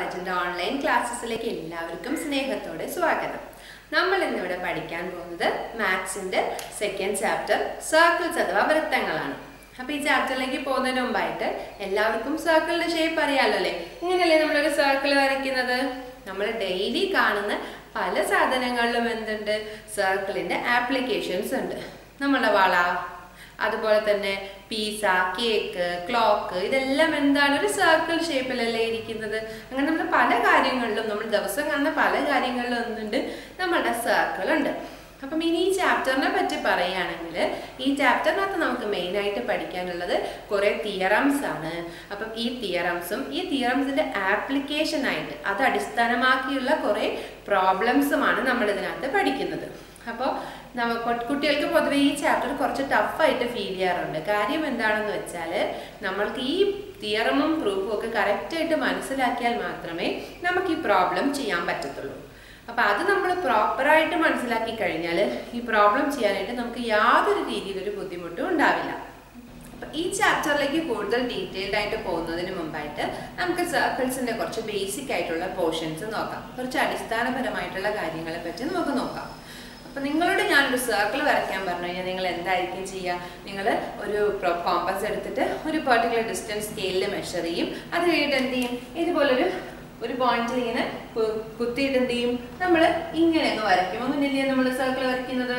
കോളേജിന്റെ ഓൺലൈൻ ക്ലാസ്സസിലേക്ക് എല്ലാവർക്കും സ്നേഹത്തോടെ സ്വാഗതം നമ്മൾ ഇന്നിവിടെ പഠിക്കാൻ പോകുന്നത് മാത്സിന്റെ സെക്കൻഡ് ചാപ്റ്റർ സർക്കിൾസ് അഥവാ വൃത്തങ്ങളാണ് അപ്പൊ ഈ ചാപ്റ്ററിലേക്ക് പോകുന്നതിന് മുമ്പായിട്ട് എല്ലാവർക്കും സർക്കിളിന്റെ ഷേപ്പ് അറിയാലോ അല്ലേ ഇങ്ങനെയല്ലേ നമ്മളൊരു സർക്കിൾ വരയ്ക്കുന്നത് നമ്മൾ ഡെയിലി കാണുന്ന പല സാധനങ്ങളിലും എന്തുണ്ട് സർക്കിളിന്റെ ആപ്ലിക്കേഷൻസ് ഉണ്ട് നമ്മുടെ വള അതുപോലെ തന്നെ പീസ കേക്ക് ക്ലോക്ക് ഇതെല്ലാം എന്താണ് ഒരു സർക്കിൾ ഷേപ്പിലല്ലേ ഇരിക്കുന്നത് അങ്ങനെ നമ്മൾ പല കാര്യങ്ങളിലും നമ്മൾ ദിവസം കാണുന്ന പല കാര്യങ്ങളിലും ഒന്നുണ്ട് നമ്മളുടെ സർക്കിൾ ഉണ്ട് അപ്പം ഇനി ഈ ചാപ്റ്ററിനെ പറ്റി പറയുകയാണെങ്കിൽ ഈ ചാപ്റ്ററിനകത്ത് നമുക്ക് മെയിനായിട്ട് പഠിക്കാനുള്ളത് കുറേ തിയറംസ് ആണ് അപ്പം ഈ തിയറംസും ഈ തിയറംസിന്റെ ആപ്ലിക്കേഷൻ ആയിട്ട് അത് അടിസ്ഥാനമാക്കിയുള്ള കുറേ പ്രോബ്ലംസുമാണ് നമ്മൾ ഇതിനകത്ത് പഠിക്കുന്നത് അപ്പോൾ നമുക്ക് കുട്ടികൾക്ക് പൊതുവെ ഈ ചാപ്റ്റർ കുറച്ച് ടഫായിട്ട് ഫീൽ ചെയ്യാറുണ്ട് കാര്യം എന്താണെന്ന് വെച്ചാൽ നമ്മൾക്ക് ഈ തിയറമും പ്രൂഫും ഒക്കെ കറക്റ്റായിട്ട് മനസ്സിലാക്കിയാൽ മാത്രമേ നമുക്ക് ഈ പ്രോബ്ലം ചെയ്യാൻ പറ്റത്തുള്ളൂ അപ്പം അത് നമ്മൾ പ്രോപ്പറായിട്ട് മനസ്സിലാക്കി കഴിഞ്ഞാൽ ഈ പ്രോബ്ലം ചെയ്യാനായിട്ട് നമുക്ക് യാതൊരു രീതിയിലൊരു ബുദ്ധിമുട്ടും ഉണ്ടാവില്ല അപ്പം ഈ ചാപ്റ്ററിലേക്ക് കൂടുതൽ ഡീറ്റെയിൽഡ് ആയിട്ട് പോകുന്നതിന് മുമ്പായിട്ട് നമുക്ക് സർക്കിൾസിന്റെ കുറച്ച് ബേസിക് ആയിട്ടുള്ള പോർഷൻസ് നോക്കാം കുറച്ച് അടിസ്ഥാനപരമായിട്ടുള്ള കാര്യങ്ങളെ പറ്റി നമുക്ക് നോക്കാം അപ്പൊ നിങ്ങളോട് ഞാനൊരു സർക്കിൾ വരയ്ക്കാൻ പറഞ്ഞു കഴിഞ്ഞാൽ നിങ്ങൾ എന്തായിരിക്കും ചെയ്യുക നിങ്ങൾ ഒരു കോമ്പസ് എടുത്തിട്ട് ഒരു പെർട്ടിക്കുലർ ഡിസ്റ്റൻസ് സ്കെയിലിൽ മെഷർ ചെയ്യും അത് കഴിഞ്ഞിട്ട് എന്ത് ചെയ്യും ഇതുപോലൊരു ഒരു പോയിന്റിൽ ഇങ്ങനെ കുത്തിയിട്ട് എന്ത് ചെയ്യും നമ്മൾ ഇങ്ങനെ അങ്ങ് വരയ്ക്കും അങ്ങനെയല്ലേ നമ്മൾ സർക്കിൾ വരയ്ക്കുന്നത്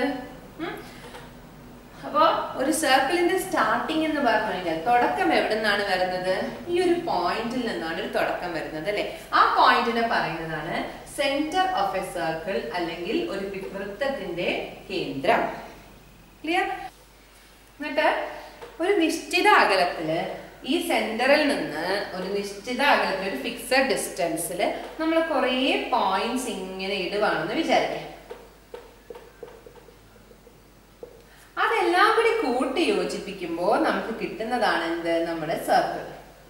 അപ്പോൾ ഒരു സർക്കിളിന്റെ സ്റ്റാർട്ടിംഗ് എന്ന് പറഞ്ഞു കഴിഞ്ഞാൽ തുടക്കം എവിടെ നിന്നാണ് വരുന്നത് ഈ ഒരു പോയിന്റിൽ നിന്നാണ് ഒരു തുടക്കം വരുന്നത് അല്ലെ ആ പോയിന്റിനെ പറയുന്നതാണ് സെന്റർ ഓഫ് എ സർക്കിൾ അല്ലെങ്കിൽ ഒരു വൃത്തത്തിന്റെ കേന്ദ്രം ക്ലിയർ എന്നിട്ട് ഒരു നിശ്ചിത അകലത്തില് ഈ സെന്ററിൽ നിന്ന് ഒരു നിശ്ചിത അകലത്തിൽ ഒരു ഫിക്സഡ് ഡിസ്റ്റൻസിൽ നമ്മൾ കുറേ പോയിന്റ്സ് ഇങ്ങനെ ഇടുവാണെന്ന് വിചാരിക്കാം അതെല്ലാം കൂടി കൂട്ടി യോജിപ്പിക്കുമ്പോൾ നമുക്ക് കിട്ടുന്നതാണ് എന്ത് നമ്മുടെ സർക്കിൾ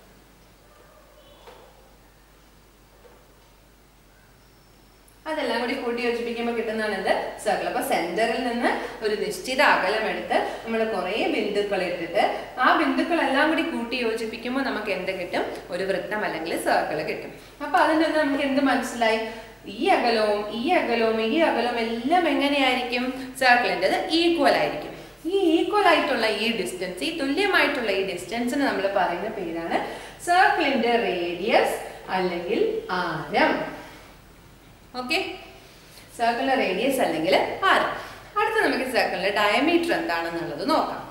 അതെല്ലാം കൂടി കൂട്ടി യോജിപ്പിക്കുമ്പോൾ കിട്ടുന്നതാണ് എന്ത് സർക്കിൾ അപ്പൊ സെന്ററിൽ നിന്ന് ഒരു നിശ്ചിത അകലം എടുത്ത് നമ്മൾ കുറേ ബിന്ദുക്കൾ ഇട്ടിട്ട് ആ ബിന്ദുക്കളെല്ലാം കൂടി കൂട്ടി യോജിപ്പിക്കുമ്പോൾ നമുക്ക് എന്ത് കിട്ടും ഒരു വൃത്തം അല്ലെങ്കിൽ സർക്കിൾ കിട്ടും അപ്പൊ അതിൽ നിന്ന് നമുക്ക് എന്ത് മനസ്സിലായി ഈ അകലവും ഈ അകലവും ഈ അകലവും എല്ലാം എങ്ങനെയായിരിക്കും സർക്കിളിൻ്റെത് ഈക്വൽ ആയിരിക്കും ഈ ഈക്വൽ ആയിട്ടുള്ള ഈ ഡിസ്റ്റൻസ് ഈ തുല്യമായിട്ടുള്ള ഈ ഡിസ്റ്റൻസിന് നമ്മൾ പറയുന്ന പേരാണ് സർക്കിളിന്റെ റേഡിയസ് അല്ലെങ്കിൽ ആരം ഓക്കെ സർക്കിളിന്റെ റേഡിയസ് അല്ലെങ്കിൽ ആരം അടുത്ത നമുക്ക് സർക്കിളിന്റെ ഡയമീറ്റർ എന്താണെന്നുള്ളത് നോക്കാം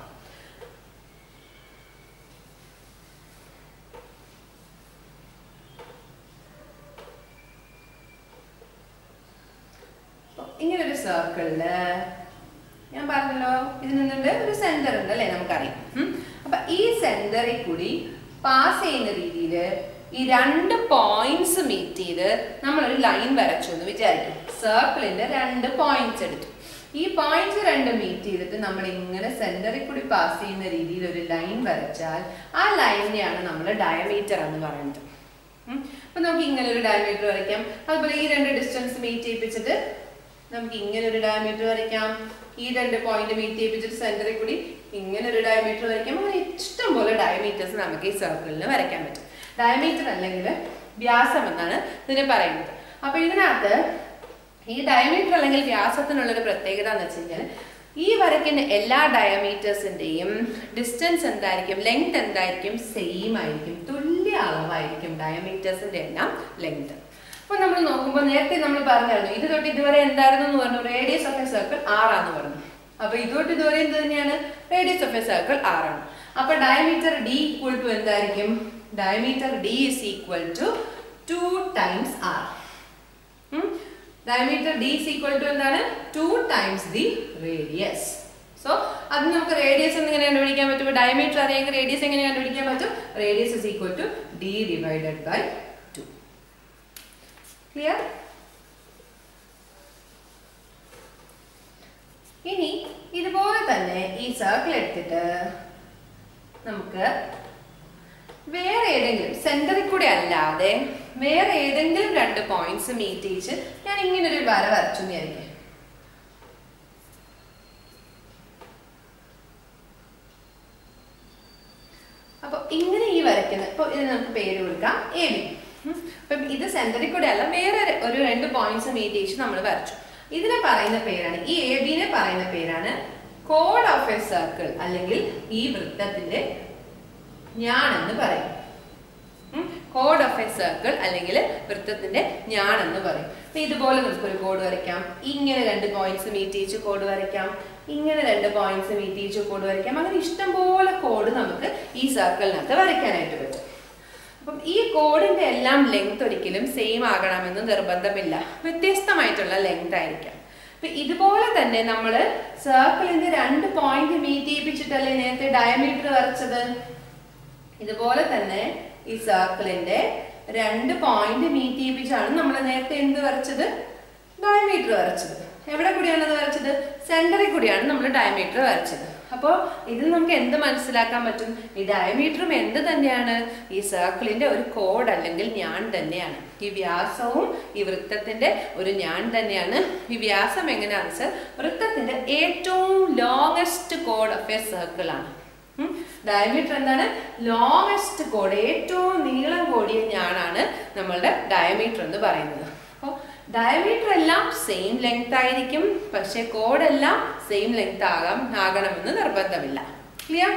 ഇങ്ങനെ ഒരു സർക്കിളില് ഞാൻ പറഞ്ഞല്ലോ ഇതിൽ നിന്നുണ്ട് ഒരു സെന്റർ ഉണ്ട് അല്ലെ നമുക്കറിയാം അപ്പൊ ഈ സെന്ററിൽ കൂടി പാസ് ചെയ്യുന്ന രീതിയിൽ ഈ രണ്ട് പോയിന്റ്സ് മീറ്റ് ചെയ്ത് നമ്മളൊരു ലൈൻ വരച്ചു എന്ന് വിചാരിക്കും സർക്കിളിന്റെ രണ്ട് പോയിന്റ്സ് എടുത്തു ഈ പോയിന്റ്സ് രണ്ട് മീറ്റ് ചെയ്തിട്ട് നമ്മൾ ഇങ്ങനെ സെന്ററിൽ കൂടി പാസ് ചെയ്യുന്ന രീതിയിൽ ഒരു ലൈൻ വരച്ചാൽ ആ ലൈനിനെയാണ് നമ്മൾ ഡയമീറ്റർ എന്ന് പറയുന്നത് അപ്പൊ നമുക്ക് ഇങ്ങനെ ഒരു ഡയമീറ്റർ വരയ്ക്കാം അതുപോലെ ഈ രണ്ട് ഡിസ്റ്റൻസ് മീറ്റ് ചെയ്യിപ്പിച്ചിട്ട് നമുക്ക് ഇങ്ങനെ ഒരു ഡയമീറ്റർ വരയ്ക്കാം ഈ രണ്ട് പോയിന്റ് മീറ്റ് ചെയ്യിപ്പിച്ചിട്ട് സെന്ററിൽ കൂടി ഇങ്ങനെ ഒരു ഡയമീറ്റർ വരയ്ക്കാം അങ്ങനെ ഇഷ്ടം പോലെ ഡയമീറ്റേഴ്സ് നമുക്ക് ഈ സർക്കിളിന് വരയ്ക്കാൻ പറ്റും ഡയമീറ്റർ അല്ലെങ്കിൽ വ്യാസം എന്നാണ് ഇതിനെ പറയുന്നത് അപ്പൊ ഇതിനകത്ത് ഈ ഡയമീറ്റർ അല്ലെങ്കിൽ വ്യാസത്തിനുള്ള ഒരു പ്രത്യേകത എന്ന് വെച്ച് കഴിഞ്ഞാൽ ഈ വരയ്ക്കുന്ന എല്ലാ ഡയമീറ്റേഴ്സിന്റെയും ഡിസ്റ്റൻസ് എന്തായിരിക്കും ലെങ്ത് എന്തായിരിക്കും സെയിം ആയിരിക്കും തുല്യ അളവായിരിക്കും ഡയമീറ്റേഴ്സിന്റെ എല്ലാം ലെങ്ത് അപ്പൊ നമ്മൾ നോക്കുമ്പോൾ നേരത്തെ നമ്മൾ പറഞ്ഞായിരുന്നു ഇത് തൊട്ട് ഇതുവരെ എന്തായിരുന്നു എന്ന് പറഞ്ഞു റേഡിയസ് ഓഫ് എ സർക്കിൾ ആറാന്ന് പറഞ്ഞു അപ്പൊ ഇതോട്ട് ഇതുവരെ എന്ത് തന്നെയാണ് റേഡിയസ് ഓഫ് എ സർക്കിൾ ആറാണ് അപ്പൊ ഡയമീറ്റർ ഡി ഈക്വൽ ടു എന്തായിരിക്കും diameter D is equal to two times R diameter D is equal to എന്താണ് two times the radius so അത് നമുക്ക് റേഡിയസ് എങ്ങനെ കണ്ടുപിടിക്കാൻ പറ്റും ഡയമീറ്റർ അറിയാമെങ്കിൽ റേഡിയസ് എങ്ങനെ കണ്ടുപിടിക്കാൻ പറ്റും radius is equal to D divided by two clear ഇനി ഇതുപോലെ തന്നെ ഈ സർക്കിൾ എടുത്തിട്ട് നമുക്ക് വേറെ ഏതെങ്കിലും സെന്ററിൽ കൂടെ അല്ലാതെ വേറെ ഏതെങ്കിലും രണ്ട് പോയിന്റ്സ് മീറ്റ് ചെയ്യിച്ച് ഞാൻ ഇങ്ങനെ ഒരു വര വരച്ചു വിചാരിക്കാം അപ്പൊ ഇങ്ങനെ ഈ വരയ്ക്കുന്ന ഇപ്പൊ ഇത് നമുക്ക് പേര് കൊടുക്കാം എ ബി ഉം. അപ്പം ഇത് സെന്ററിൽ കൂടെ അല്ല വേറെ ഒരു- ഒരു രണ്ട് പോയിന്റ്സ് മീറ്റ് ചെയ്യിച്ച് നമ്മൾ വരച്ചു ഇതിനെ പറയുന്ന പേരാണ് ഈ എ ബിനെ പറയുന്ന പേരാണ് കോഡ് ഓഫ് എ സർക്കിൾ അല്ലെങ്കിൽ ഈ വൃത്തത്തിന്റെ ഞാണെന്ന് പറയും കോഡ് ഓഫ് എ സർക്കിൾ അല്ലെങ്കിൽ വൃത്തത്തിന്റെ ഞാണെന്ന് പറയും അപ്പൊ ഇതുപോലെ നമുക്കൊരു കോഡ് വരയ്ക്കാം ഇങ്ങനെ രണ്ട് പോയിന്റ്സ് മീറ്റ് ചെയ്യിച്ച് കോഡ് വരയ്ക്കാം ഇങ്ങനെ രണ്ട് പോയിന്റ്സ് മീറ്റ് ചെയ്യിച്ച് കോഡ് വരയ്ക്കാം അങ്ങനെ ഇഷ്ടംപോലെ കോഡ് നമുക്ക് ഈ സർക്കിളിനകത്ത് വരയ്ക്കാനായിട്ട് പറ്റും അപ്പം ഈ കോഡിന്റെ എല്ലാം ലെങ്ത് ഒരിക്കലും സെയിം ആകണമെന്ന് നിർബന്ധമില്ല വ്യത്യസ്തമായിട്ടുള്ള ലെങ്ത് ആയിരിക്കാം അപ്പൊ ഇതുപോലെ തന്നെ നമ്മൾ സർക്കിളിന്റെ രണ്ട് പോയിന്റ് മീറ്റ് ചെയ്യിപ്പിച്ചിട്ടല്ലേ നേരത്തെ ഡയമീറ്റർ വരച്ചത് ഇതുപോലെ തന്നെ ഈ സർക്കിളിന്റെ രണ്ട് പോയിന്റ് മീറ്റ് ചെയ്യിപ്പിച്ചാണ് നമ്മൾ നേരത്തെ എന്ത് വരച്ചത് ഡയമീറ്റർ വരച്ചത് എവിടെ കൂടിയാണ് അത് വരച്ചത് സെന്ററിൽ കൂടിയാണ് നമ്മൾ ഡയമീറ്റർ വരച്ചത് അപ്പോൾ ഇതിൽ നമുക്ക് എന്ത് മനസ്സിലാക്കാൻ പറ്റും ഈ ഡയമീറ്ററും എന്ത് തന്നെയാണ് ഈ സർക്കിളിന്റെ ഒരു കോഡ് അല്ലെങ്കിൽ ഞാൻ തന്നെയാണ് ഈ വ്യാസവും ഈ വൃത്തത്തിന്റെ ഒരു ഞാൻ തന്നെയാണ് ഈ വ്യാസം എങ്ങനെയാണെന്ന് വെച്ചാൽ വൃത്തത്തിന്റെ ഏറ്റവും ലോങ്ങസ്റ്റ് കോഡ് ഓഫ് എ സർക്കിൾ ആണ് ഡയമീറ്റർ എന്താണ് ലോങ്ങസ്റ്റ് കോഡ് ഏറ്റവും നീളം കൂടിയ ഞാനാണ് നമ്മളുടെ ഡയമീറ്റർ എന്ന് പറയുന്നത് അപ്പോൾ ഡയമീറ്റർ എല്ലാം സെയിം ലെങ്ത് ആയിരിക്കും പക്ഷെ കോഡ് എല്ലാം സെയിം ലെങ്ത് ആകാം ആകണമെന്ന് നിർബന്ധമില്ല ക്ലിയർ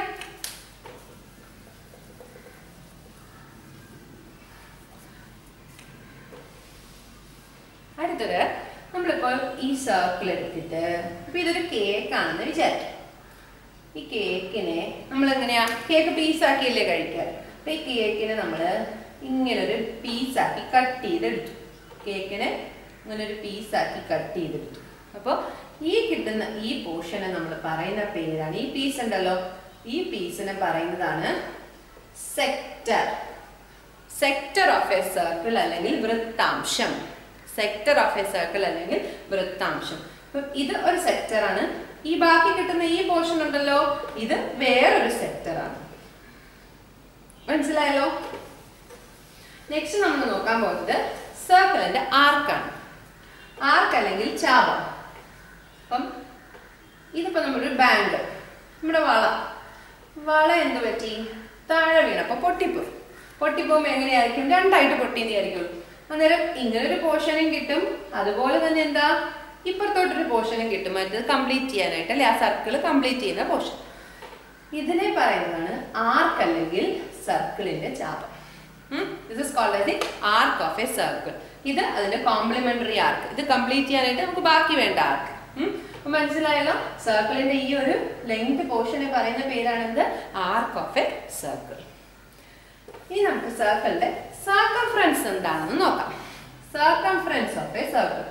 അടുത്തത് നമ്മളിപ്പോൾ ഈ സർക്കിൾ എടുത്തിട്ട് ഇപ്പൊ ഇതൊരു കേക്ക് ആണെന്ന് വിചാരിക്കാം ഈ കേക്കിനെ നമ്മൾ എങ്ങനെയാ കേക്ക് പീസാക്കിയല്ലേ കഴിക്കാറ് അപ്പൊ ഈ കേക്കിനെ നമ്മൾ ഇങ്ങനെ ഒരു പീസാക്കി കട്ട് ചെയ്തെടുത്തു കേക്കിനെ ഇങ്ങനെ ഒരു പീസാക്കി കട്ട് ചെയ്തെടുത്തു അപ്പോൾ ഈ കിട്ടുന്ന ഈ പോർഷനെ നമ്മൾ പറയുന്ന പേരാണ് ഈ പീസ് ഉണ്ടല്ലോ ഈ പീസിനെ പറയുന്നതാണ് sector sector of a circle അല്ലെങ്കിൽ വൃത്താംശം സെക്ടർ ഓഫ് എ സർക്കിൾ അല്ലെങ്കിൽ വൃത്താംശം അപ്പം ഇത് ഒരു സെക്ടർ ആണ് ഈ ബാക്കി കിട്ടുന്ന ഈ പോർഷൻ ഉണ്ടല്ലോ ഇത് വേറൊരു സെക്ടർ ആണ് മനസ്സിലായല്ലോ നെക്സ്റ്റ് നമ്മൾ നോക്കാൻ പോകുന്നത് സർക്കിളിന്റെ ആർക്കാണ് ആർക്ക് അല്ലെങ്കിൽ ചാപം അപ്പം ഇതിപ്പോ നമ്മുടെ ഒരു ബാങ്ക് നമ്മുടെ വള വള എന്ത് പറ്റി താഴെ വീണപ്പോ പൊട്ടിപ്പോയി പൊട്ടിപ്പോകുമ്പോൾ എങ്ങനെയായിരിക്കും രണ്ടായിട്ട് പൊട്ടിയെന്ന് വിചാരിക്കുള്ളൂ അന്നേരം ഇങ്ങനെ ഒരു പോർഷനും കിട്ടും അതുപോലെ തന്നെ എന്താ ഇപ്പുറത്തോട്ടൊരു പോർഷനും കിട്ടും മറ്റത് കംപ്ലീറ്റ് ചെയ്യാനായിട്ട് അല്ലെ ആ സർക്കിൾ കംപ്ലീറ്റ് ചെയ്യുന്ന പോർഷൻ ഇതിനെ പറയുന്നതാണ് ആർക്ക് അല്ലെങ്കിൽ സർക്കിളിന്റെ ചാപം this is called as the arc of a circle ഇത് അതിന്റെ കോംപ്ലിമെന്ററി ആർക്ക് ഇത് കംപ്ലീറ്റ് ചെയ്യാനായിട്ട് നമുക്ക് ബാക്കി വേണ്ട ആർക്ക് മനസ്സിലായല്ലോ സർക്കിളിന്റെ ഈ ഒരു ലെങ്ത് പോർഷനെ പറയുന്ന പേരാണെന്ത് ആർക്ക് ഓഫ് എ സർക്കിൾ ഇനി നമുക്ക് സർക്കിളിന്റെ സർക്കംഫറൻസ് എന്താണെന്ന് നോക്കാം circumference of a circle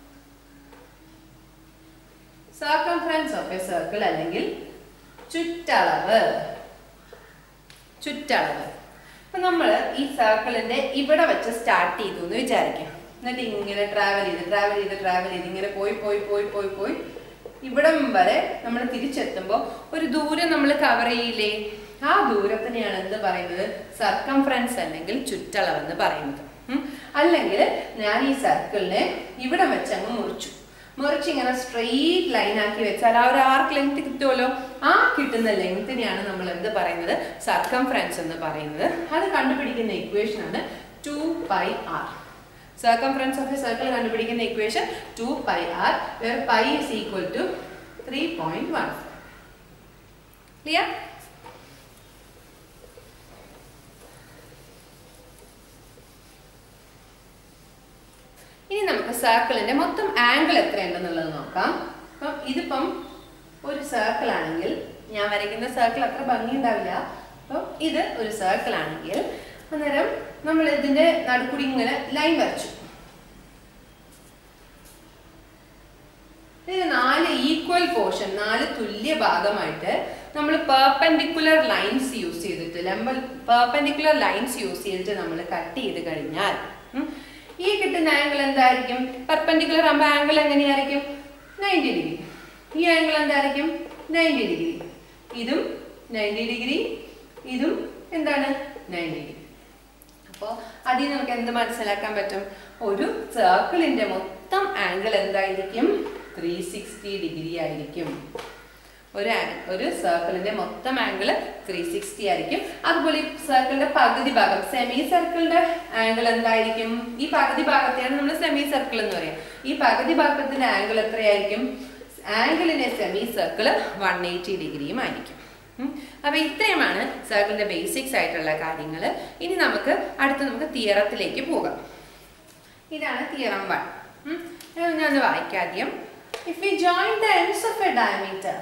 circumference of a circle അല്ലെങ്കിൽ ചുറ്റളവ് ചുറ്റളവ് അപ്പൊ നമ്മൾ ഈ സർക്കിളിന്റെ ഇവിടെ വെച്ച് സ്റ്റാർട്ട് ചെയ്തു എന്ന് വിചാരിക്കാം എന്നിട്ട് ഇങ്ങനെ ട്രാവൽ ചെയ്ത് ട്രാവൽ ചെയ്ത് ട്രാവൽ ചെയ്ത് ഇങ്ങനെ പോയി പോയി പോയി പോയി പോയി ഇവിടം വരെ നമ്മൾ തിരിച്ചെത്തുമ്പോൾ ഒരു ദൂരം നമ്മൾ കവർ ചെയ്യില്ലേ ആ ദൂരത്തിനെയാണ് എന്ത് പറയുന്നത് സർക്കംഫറൻസ് അല്ലെങ്കിൽ ചുറ്റളവ് എന്ന് പറയുന്നത് ഉം. അല്ലെങ്കിൽ ഞാൻ ഈ സർക്കിളിനെ ഇവിടെ വെച്ച് അങ്ങ് മുറിച്ചു മുറിച്ച് ഇങ്ങനെ സ്ട്രെയിറ്റ് ലൈൻ ആക്കി വെച്ചാൽ ആ ഒരു ആർക്ക് ലെങ്ത് കിട്ടുമല്ലോ ആ കിട്ടുന്ന ലെങ്തിനെയാണ് നമ്മൾ എന്ത് പറയുന്നത് സർക്കംഫറൻസ് എന്ന് പറയുന്നത് അത് കണ്ടുപിടിക്കുന്ന ഇക്വേഷൻ ആണ് two pi R circumference of a circle കണ്ടുപിടിക്കുന്ന equation two pi R where pi is equal to three point one clear ഇനി നമുക്ക് സർക്കിളിന്റെ മൊത്തം ആംഗിൾ എത്രയുണ്ടെന്നുള്ളത് നോക്കാം അപ്പം ഇതിപ്പം ഒരു സർക്കിൾ ആണെങ്കിൽ ഞാൻ വരയ്ക്കുന്ന സർക്കിൾ അത്ര ഭംഗി ഉണ്ടാവില്ല അപ്പം ഇത് ഒരു സർക്കിൾ ആണെങ്കിൽ അന്നേരം നമ്മൾ ഇതിന്റെ നടുക്കുടി ഇങ്ങനെ ലൈൻ വരച്ചു ഇത് നാല് ഈക്വൽ പോർഷൻ നാല് തുല്യ ഭാഗമായിട്ട് നമ്മൾ പെർപെൻഡിക്കുലർ ലൈൻസ് യൂസ് ചെയ്തിട്ട് ലംബ പെർപെൻഡിക്കുലർ ലൈൻസ് യൂസ് ചെയ്തിട്ട് നമ്മൾ കട്ട് ചെയ്ത് കഴിഞ്ഞാൽ ഉം, ഈ കിട്ടുന്ന ആംഗിൾ എന്തായിരിക്കും പെർപെൻഡിക്കുലർ ആകുമ്പോൾ ആംഗിൾ എങ്ങനെയായിരിക്കും നയൻറ്റി ഡിഗ്രി ഈ ആംഗിൾ എന്തായിരിക്കും നയൻറ്റി ഡിഗ്രി ഇതും നയൻറ്റി ഡിഗ്രി ഇതും എന്താണ് നയൻറ്റി ഡിഗ്രി അപ്പോൾ അതിൽ നമുക്ക് എന്ത് മനസ്സിലാക്കാൻ പറ്റും ഒരു സർക്കിളിന്റെ മൊത്തം ആംഗിൾ എന്തായിരിക്കും ത്രീ സിക്സ്റ്റി ഡിഗ്രി ആയിരിക്കും ഒരു ആംഗിൾ ഒരു സർക്കിളിന്റെ മൊത്തം ആംഗിൾ ത്രീ സിക്സ്റ്റി ആയിരിക്കും അതുപോലെ ഈ സർക്കിളിന്റെ പകുതി ഭാഗം സെമി സർക്കിളിന്റെ ആംഗിൾ എന്തായിരിക്കും ഈ പകുതി ഭാഗത്തെയാണ് നമ്മൾ സെമി സർക്കിൾ എന്ന് പറയാം ഈ പകുതി ഭാഗത്തിന്റെ ആംഗിൾ എത്രയായിരിക്കും ആംഗിളിന്റെ സെമി സർക്കിൾ വൺ എയ്റ്റി ഡിഗ്രിയും ആയിരിക്കും ഉം. അപ്പൊ ഇത്രയുമാണ് സർക്കിളിന്റെ ബേസിക്സ് ആയിട്ടുള്ള കാര്യങ്ങൾ ഇനി നമുക്ക് അടുത്ത് നമുക്ക് തിയറത്തിലേക്ക് പോകാം ഇതാണ് തിയറം വൺ ഞാൻ ഒന്ന് വായിക്കാദ്യം if we join the ends of a diameter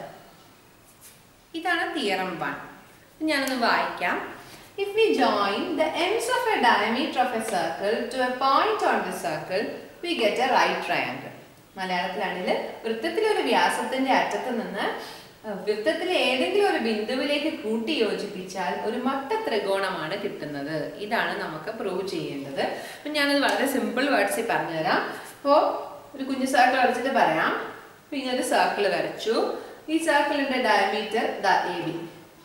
ഇതാണ് തിയറം വൺ ഞാനൊന്ന് വായിക്കാം if we join the ends of a diameter of a circle to a point on the circle we get a right triangle മലയാളത്തിലാണെങ്കിൽ വൃത്തത്തിലെ ഒരു വ്യാസത്തിന്റെ അറ്റത്ത് നിന്ന് അഹ് വൃത്തത്തിലെ ഏതെങ്കിലും ഒരു ബിന്ദുവിലേക്ക് കൂട്ടി യോജിപ്പിച്ചാൽ ഒരു മട്ട ത്രികോണമാണ് കിട്ടുന്നത് ഇതാണ് നമുക്ക് പ്രൂവ് ചെയ്യേണ്ടത് അപ്പം ഞാനത് വളരെ സിമ്പിൾ വേർഡ്സിൽ പറഞ്ഞുതരാം അപ്പോൾ ഒരു കുഞ്ഞു സർക്കിൾ വരച്ചിട്ട് പറയാം പിന്നെ ഒരു സർക്കിൾ വരച്ചു ഈ സർക്കിളിന്റെ ഡയമീറ്റർ ദ എ ബി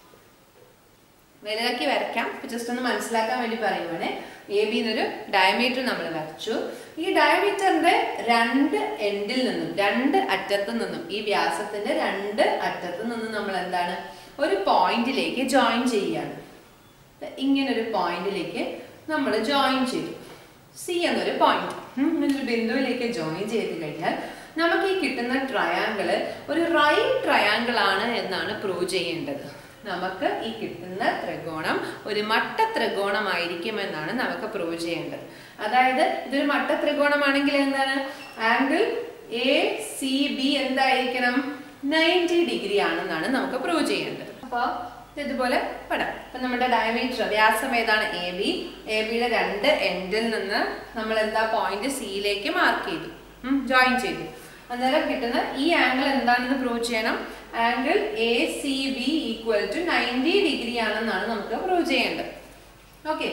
വലുതാക്കി വരയ്ക്കാം ജസ്റ്റ് ഒന്ന് മനസ്സിലാക്കാൻ വേണ്ടി പറയുവാണ് എ ബി എന്നൊരു ഡയമീറ്റർ നമ്മൾ വരച്ചു ഈ ഡയമീറ്ററിന്റെ രണ്ട് എൻഡിൽ നിന്നും രണ്ട് അറ്റത്തു നിന്നും ഈ വ്യാസത്തിന്റെ രണ്ട് അറ്റത്തു നിന്നും നമ്മൾ എന്താണ് ഒരു പോയിന്റിലേക്ക് ജോയിൻ ചെയ്യാണ് ഇങ്ങനെ ഒരു പോയിന്റിലേക്ക് നമ്മൾ ജോയിൻ ചെയ്തു സി എന്നൊരു പോയിന്റ് ഒരു ബിന്ദുവിലേക്ക് ജോയിൻ ചെയ്ത് കഴിഞ്ഞാൽ നമുക്ക് ഈ കിട്ടുന്ന ട്രയാങ്കിള് ഒരു റൈറ്റ് ട്രയാങ്കിൾ ആണ് എന്നാണ് പ്രൂവ് ചെയ്യേണ്ടത് നമുക്ക് ഈ കിട്ടുന്ന ത്രികോണം ഒരു മട്ട ത്രികോണമായിരിക്കും എന്നാണ് നമുക്ക് പ്രൂവ് ചെയ്യേണ്ടത് അതായത് ഇതൊരു മട്ട ത്രികോണമാണെങ്കിൽ എന്താണ് ആംഗിൾ എ സി ബി എന്തായിരിക്കണം നയൻറ്റി ഡിഗ്രി ആണെന്നാണ് നമുക്ക് പ്രൂവ് ചെയ്യേണ്ടത് അപ്പോൾ ഇതുപോലെ പടം അപ്പൊ നമ്മുടെ ഡയമീറ്റർ വ്യാസം ഏതാണ് എ ബി എ ബിയുടെ രണ്ട് എൻഡിൽ നിന്ന് നമ്മൾ എന്താ പോയിന്റ് സിയിലേക്ക് മാർക്ക് ചെയ്തു ജോയിൻ ചെയ്തു അന്നേരം കിട്ടുന്ന ഈ ആംഗിൾ എന്താണെന്ന് പ്രൂവ് ചെയ്യണം angle A C B equal to ninety degree ആണെന്നാണ് നമുക്ക് പ്രൂവ് ചെയ്യേണ്ടത് ഓക്കെ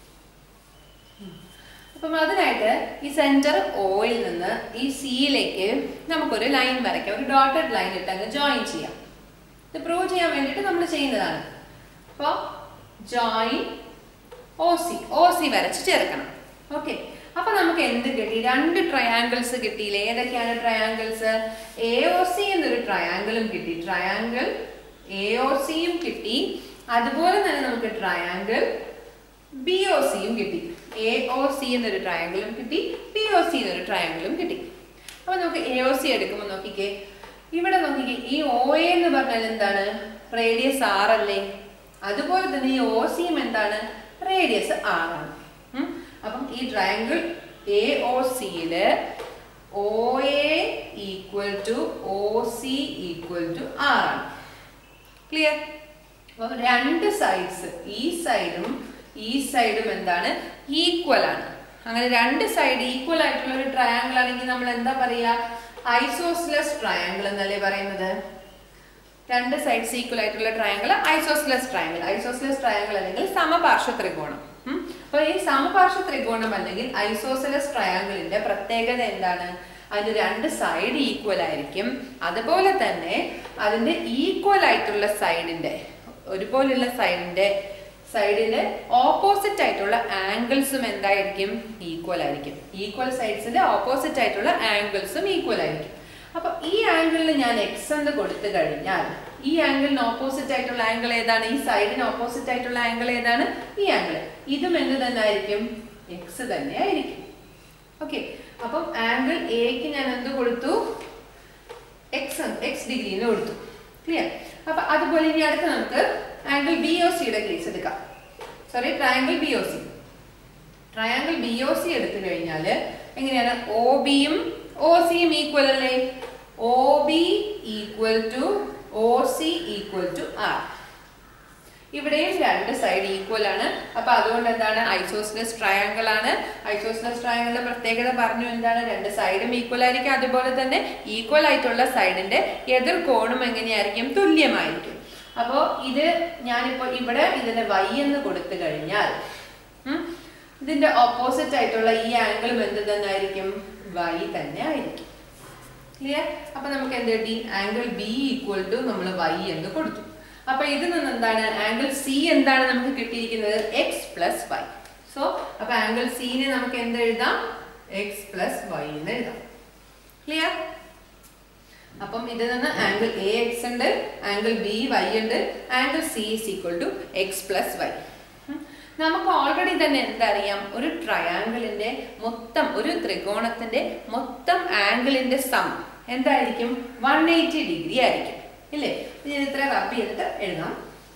അപ്പം അതിനായിട്ട് ഈ സെന്റർ ഓയിൽ നിന്ന് ഈ സിയിലേക്ക് നമുക്കൊരു ലൈൻ വരയ്ക്കാം ഒരു ഡോട്ടഡ് ലൈൻ ഇട്ട് അങ്ങ് ജോയിൻ ചെയ്യാം ഇത് പ്രൂവ് ചെയ്യാൻ വേണ്ടിയിട്ട് നമ്മൾ ചെയ്യുന്നതാണ് അപ്പോൾ join O C O C വരച്ച് ചേർക്കണം ഓക്കെ അപ്പൊ നമുക്ക് എന്ത് കിട്ടി രണ്ട് ട്രയാങ്കിൾസ് കിട്ടിയില്ലേ ഏതൊക്കെയാണ് ട്രയാങ്കിൾസ് എ ഒ സി എന്നൊരു ട്രയാങ്കിളും കിട്ടി ട്രയാങ്കിൾ എ ഒ സിയും കിട്ടി അതുപോലെ തന്നെ നമുക്ക് ട്രയാങ്കിൾ ബി ഒ സിയും കിട്ടി എ ഒ സി എന്നൊരു ട്രയാങ്കിളും കിട്ടി ബി ഒ സി എന്നൊരു ട്രയാങ്കിളും കിട്ടി അപ്പൊ നമുക്ക് എ ഒ സി എടുക്കുമ്പോൾ നോക്കിക്കേ ഇവിടെ നോക്കിക്കേ ഈ ഒ എ എന്ന് പറഞ്ഞാൽ എന്താണ് റേഡിയസ് ആർ അല്ലേ അതുപോലെ തന്നെ ഈ ഒ സിയും എന്താണ് റേഡിയസ് ആർ ആണ് ഉം. അപ്പം ഈ ട്രയാങ്കിൾ എ ഒ സിയില് O A equal to O C equal to R ആണ് ക്ലിയർ അപ്പം രണ്ട് സൈഡ്സ് ഈ സൈഡും ഈ സൈഡും എന്താണ് ഈക്വൽ ആണ് അങ്ങനെ രണ്ട് സൈഡ് ഈക്വൽ ആയിട്ടുള്ള ഒരു ട്രയാങ്കിൾ ആണെങ്കിൽ നമ്മൾ എന്താ പറയാ ഐസോസ്ലെസ് ട്രയാങ്കിൾ എന്നല്ലേ പറയുന്നത് രണ്ട് സൈഡ്സ് ഈക്വൽ ആയിട്ടുള്ള triangle isosceles triangle isosceles triangle അല്ലെങ്കിൽ സമപാർശ്വ ത്രികോണം ഉം. അപ്പൊ ഈ സമപാർശ്വ ത്രികോണം അല്ലെങ്കിൽ ഐസോസലസ് ട്രയാങ്കിളിന്റെ പ്രത്യേകത എന്താണ് അതിന് രണ്ട് സൈഡ് ഈക്വൽ ആയിരിക്കും അതുപോലെ തന്നെ അതിന്റെ ഈക്വൽ ആയിട്ടുള്ള സൈഡിന്റെ ഒരുപോലുള്ള സൈഡിന്റെ സൈഡിന്റെ ഓപ്പോസിറ്റ് ആയിട്ടുള്ള ആംഗിൾസും എന്തായിരിക്കും ഈക്വൽ ആയിരിക്കും ഈക്വൽ സൈഡ്സിന്റെ ഓപ്പോസിറ്റ് ആയിട്ടുള്ള ആംഗിൾസും ഈക്വൽ ആയിരിക്കും അപ്പൊ ഈ ആംഗിളിൽ ഞാൻ എക്സ് എന്ന് കൊടുത്തു കഴിഞ്ഞാൽ ഈ ആംഗിളിന് ഓപ്പോസിറ്റ് ആയിട്ടുള്ള ആംഗിൾ ഏതാണ് ഈ സൈഡിന് ഓപ്പോസിറ്റ് ആയിട്ടുള്ള ആംഗിൾ ഏതാണ് ഈ ആംഗിൾ ഇതും എന്ത് തന്നെ ആയിരിക്കും എക്സ് തന്നെ ആയിരിക്കും ഓക്കെ അപ്പം ആംഗിൾ എക്ക് ഞാൻ എന്ത് കൊടുത്തു എക്സ് എക്സ് ഡിഗ്രിന്ന് കൊടുത്തു ക്ലിയർ അപ്പൊ അതുപോലെ ഇനി അടുത്ത് നമുക്ക് ആംഗിൾ ബി ഒ സിയുടെ കേസ് എടുക്കാം sorry triangle B O C triangle B O C എടുത്തു കഴിഞ്ഞാൽ എങ്ങനെയാണ് ഒ ബിയും ഒ സിയും ഈക്വൽ അല്ലേ O B equal to O C equal to R ഇവിടെയും രണ്ട് സൈഡ് ഈക്വൽ ആണ് അപ്പൊ അതുകൊണ്ട് എന്താണ് ഐസോസ്ലെസ് ട്രയാങ്കിൾ ആണ് ഐസോസ്ലെസ് ട്രയാങ്കിളിന്റെ പ്രത്യേകത പറഞ്ഞു എന്താണ് രണ്ട് സൈഡും ഈക്വൽ ആയിരിക്കും അതുപോലെ തന്നെ ഈക്വൽ ആയിട്ടുള്ള സൈഡിന്റെ എതിർ കോണും എങ്ങനെയായിരിക്കും തുല്യമായിരിക്കും അപ്പോൾ ഇത് ഞാനിപ്പോ ഇവിടെ ഇതിന് വൈ എന്ന് കൊടുത്തു കഴിഞ്ഞാൽ ഉം, ഇതിന്റെ ഓപ്പോസിറ്റ് ആയിട്ടുള്ള ഈ ആംഗിളും എന്ത് തന്നെ ആയിരിക്കും വൈ തന്നെ ആയിരിക്കും ക്ലിയർ അപ്പൊ നമുക്ക് എന്ത് കിട്ടി ആംഗിൾ ബി ഈക്വൽ ടു നമ്മൾ വൈ എന്ന് കൊടുത്തു അപ്പൊ ഇതിൽ നിന്ന് എന്താണ് ആംഗിൾ സി എന്താണ് നമുക്ക് കിട്ടിയിരിക്കുന്നത് എക്സ് പ്ലസ് വൈ സോ അപ്പൊ ആംഗിൾ സിനെ നമുക്ക് എന്ത് എഴുതാം എക്സ് പ്ലസ് വൈ എന്ന് എഴുതാം ക്ലിയർ അപ്പം ഇതിൽ നിന്ന് ആംഗിൾ എ എക്സ് ഉണ്ട് ആംഗിൾ ബി വൈ ഉണ്ട് angle C is equal to X plus Y നമുക്ക് ഓൾറെഡി തന്നെ എന്തറിയാം ഒരു ട്രയാങ്കിളിന്റെ മൊത്തം ഒരു ത്രികോണത്തിന്റെ മൊത്തം ആംഗിളിന്റെ സം എന്തായിരിക്കും വൺ എയ്റ്റി ഡിഗ്രി ആയിരിക്കും ഇല്ലേ ഞാൻ ഇത്ര റബ് ചെയ്തിട്ട് എഴുതാം